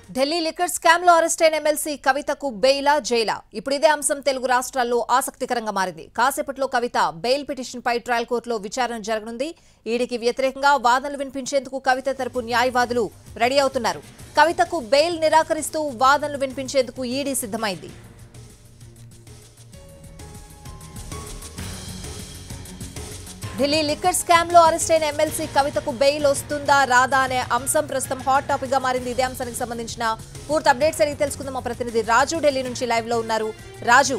Delhi liquor scam లో arrest అయిన MLC కవితకు బెయిలా జైలా ఇప్పుడు ఇదే అంశం తెలుగు రాష్ట్రాల్లో ఆసక్తికరంగా మారింది కాసేపట్లో కవిత బెయిల్ పిటిషన్ పై ట్రయల్ కోర్టులో విచారణ జరగనుంది ఈడీకి వ్యతిరేకంగా వాదనలు వినిపించేందుకు కవిత తరపు న్యాయవాదులు రెడీ అవుతున్నారు కవితకు బెయిల్ నిరాకరిస్తూ వాదనలు వినిపించేందుకు ఈడీ సిద్ధమైంది ఢిల్లీ లిక్కర్ స్కామ్ లో అరెస్ట్ అయిన ఎమ్మెల్సీ కవితకు బెయిల్ వస్తుందా రాదా అనే అంశం ప్రస్తుతం హాట్ టాపిక్ గా మారింది ఇదే అంశానికి సంబంధించిన పూర్తి అప్డేట్స్ అడిగి తెలుసుకుందాం మా ప్రతినిధి రాజు ఢిల్లీ నుంచి లైవ్ లో ఉన్నారు రాజు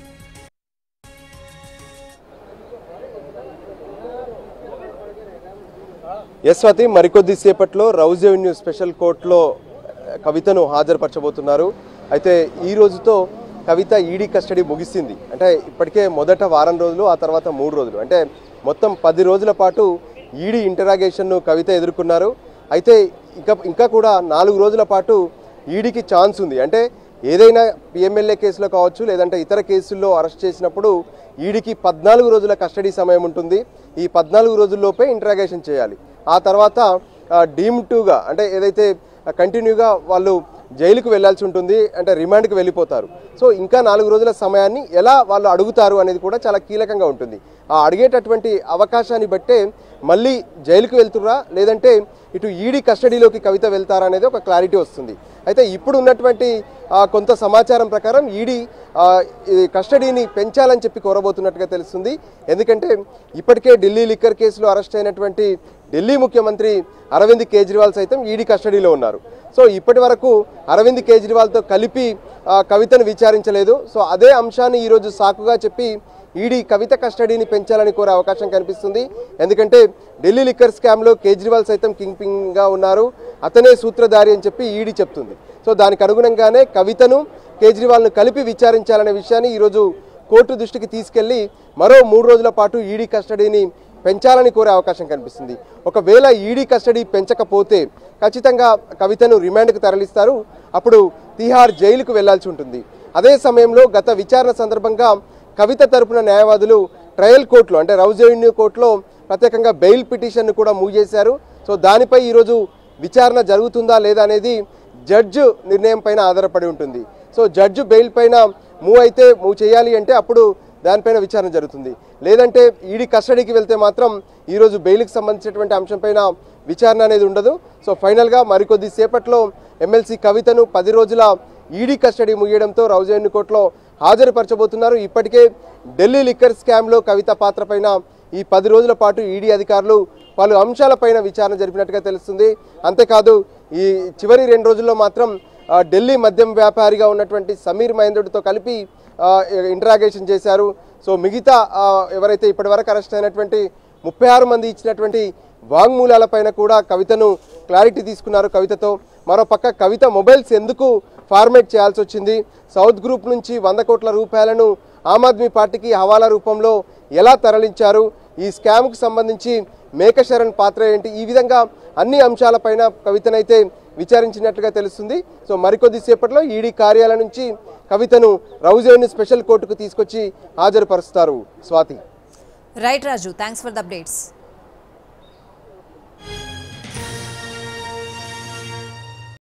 యశ్వతి మరికొద్ది సేపట్లో రౌజ్ ఎవెన్యూ స్పెషల్ కోర్టులో కవితను హాజరుపరచబోతున్నారు అయితే ఈ రోజుతో కవిత ఈడీ కస్టడీ ముగిసింది అంటే ఇప్పటికే మొదట వారం రోజులు ఆ తర్వాత మూడు రోజులు అంటే మొత్తం పది రోజుల పాటు ఈడీ ఇంటరాగేషన్ను కవిత ఎదుర్కొన్నారు అయితే ఇంకా ఇంకా కూడా నాలుగు రోజుల పాటు ఈడీకి ఛాన్స్ ఉంది అంటే ఏదైనా పిఎంఎల్ఏ కేసులో కావచ్చు లేదంటే ఇతర కేసుల్లో అరెస్ట్ చేసినప్పుడు ఈడీకి పద్నాలుగు రోజుల కస్టడీ సమయం ఉంటుంది ఈ పద్నాలుగు రోజుల్లోపే ఇంటరాగేషన్ చేయాలి ఆ తర్వాత డీమ్ టూగా అంటే ఏదైతే కంటిన్యూగా వాళ్ళు జైలుకు వెళ్ళాల్సి ఉంటుంది అంటే రిమాండ్కి వెళ్ళిపోతారు సో ఇంకా నాలుగు రోజుల సమయాన్ని ఎలా వాళ్ళు అడుగుతారు అనేది కూడా చాలా కీలకంగా ఉంటుంది ఆ అడిగేటటువంటి అవకాశాన్ని బట్టే మళ్ళీ జైలుకు వెళ్తురా లేదంటే ఇటు ఈడీ కస్టడీలోకి కవిత వెళ్తారా అనేది ఒక క్లారిటీ వస్తుంది అయితే ఇప్పుడు ఉన్నటువంటి ఆ, కొంత సమాచారం ప్రకారం ఈడీ ఆ, ఈ కస్టడీని పెంచాలని చెప్పి కోరబోతున్నట్టుగా తెలుస్తుంది ఎందుకంటే ఇప్పటికే ఢిల్లీ లిక్కర్ కేసులో అరెస్ట్ అయినటువంటి ఢిల్లీ ముఖ్యమంత్రి అరవింద్ కేజ్రీవాల్ సైతం ఈడీ కస్టడీలో ఉన్నారు సో ఇప్పటి వరకు అరవింద్ కేజ్రీవాల్తో కలిపి ఆ, కవితను విచారించలేదు సో అదే అంశాన్ని ఈరోజు సాకుగా చెప్పి ఈడీ కవిత కస్టడీని పెంచాలని కోరే అవకాశం కనిపిస్తుంది ఎందుకంటే ఢిల్లీ లిక్కర్ స్కామ్లో కేజ్రీవాల్ సైతం కింగ్ పింగ్గా ఉన్నారు అతనే సూత్రధారి అని చెప్పి ఈడీ చెప్తుంది సో దానికి అనుగుణంగానే కవితను కేజ్రీవాల్ను కలిపి విచారించాలనే విషయాన్ని ఈరోజు కోర్టు దృష్టికి తీసుకెళ్లి మరో మూడు రోజుల పాటు ఈడీ కస్టడీని పెంచాలని కోరే అవకాశం కనిపిస్తుంది ఒకవేళ ఈడీ కస్టడీ పెంచకపోతే ఖచ్చితంగా కవితను రిమాండ్కు తరలిస్తారు అప్పుడు తిహార్ జైలుకు వెళ్లాల్సి ఉంటుంది అదే సమయంలో గత విచారణ సందర్భంగా కవిత తరపున న్యాయవాదులు ట్రయల్ కోర్టులో అంటే రౌజ్ రెవెన్యూ కోర్టులో ప్రత్యేకంగా బెయిల్ పిటిషన్ను కూడా మూవ్ చేశారు సో దానిపై ఈరోజు విచారణ జరుగుతుందా లేదా అనేది జడ్జు నిర్ణయం పైన ఆధారపడి ఉంటుంది సో జడ్జు బెయిల్ పైన మూవ్ అయితే మూవ్ చేయాలి అంటే అప్పుడు దానిపైన విచారణ జరుగుతుంది లేదంటే ఈడీ కస్టడీకి వెళ్తే మాత్రం ఈరోజు బెయిల్కి సంబంధించినటువంటి అంశంపైన విచారణ అనేది ఉండదు సో ఫైనల్గా మరికొద్ది సేపట్లో ఎమ్మెల్సీ కవితను పది రోజుల ఈడీ కస్టడీ ముగియడంతో రౌజైన్ కోర్టులో హాజరుపరచబోతున్నారు ఇప్పటికే ఢిల్లీ లిక్కర్ స్కామ్లో కవిత పాత్ర పైన ఈ పది రోజుల పాటు ఈడీ అధికారులు పలు అంశాలపైన విచారణ జరిపినట్టుగా తెలుస్తుంది అంతేకాదు ఈ చివరి రెండు రోజుల్లో మాత్రం ఆ, ఢిల్లీ మద్యం వ్యాపారిగా ఉన్నటువంటి సమీర్ మహేంద్రుడితో కలిపి ఇంటరాగేషన్ చేశారు సో మిగతా ఆ, ఎవరైతే ఇప్పటివరకు అరెస్ట్ అయినటువంటి ముప్పై ఆరు మంది ఇచ్చినటువంటి వాంగ్మూలాలపైన కూడా కవితను క్లారిటీ తీసుకున్నారు కవితతో మరోపక్క కవిత మొబైల్స్ ఎందుకు ఫార్మేట్ చేయాల్సి వచ్చింది సౌత్ గ్రూప్ నుంచి వంద కోట్ల రూపాయలను ఆమ్ ఆద్మీ పార్టీకి హవాలా రూపంలో ఎలా తరలించారు ఈ స్కామ్కు సంబంధించి మేకశరణ్ పాత్ర ఏంటి ఈ విధంగా అన్ని అంశాలపైన కవితనైతే విచారించినట్లుగా తెలుస్తుంది సో మరికొద్ది సేపట్లో ఈడీ కార్యాలయం నుంచి కవితను రౌజేని స్పెషల్ కోర్టుకు తీసుకొచ్చి హాజరుపరుస్తారు Swathi right Raju thanks for the updates